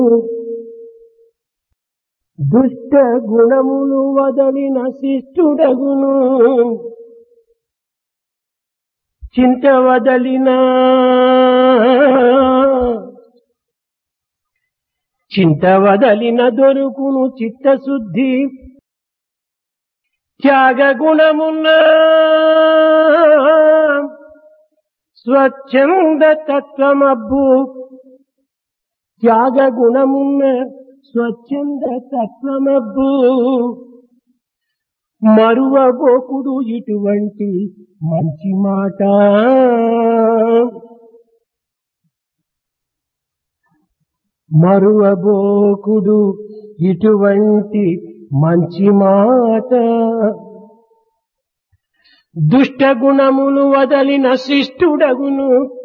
దుష్ట గుణములు వదలిన శిష్టుడగును చింత వదలిన చింత వదలిన దొరుకును చిత్తశుద్ధి త్యాగ గుణమున్న స్వచ్ఛంద తత్వమబ్బు త్యాగ గుణమున్న స్వచ్ఛంద తత్వమబ్బు మరువబోకుడు ఇటువంటి మంచి మాట మరువబోకుడు ఇటువంటి మంచి మాట దుష్ట గుణములు వదలిన శిష్టుడగును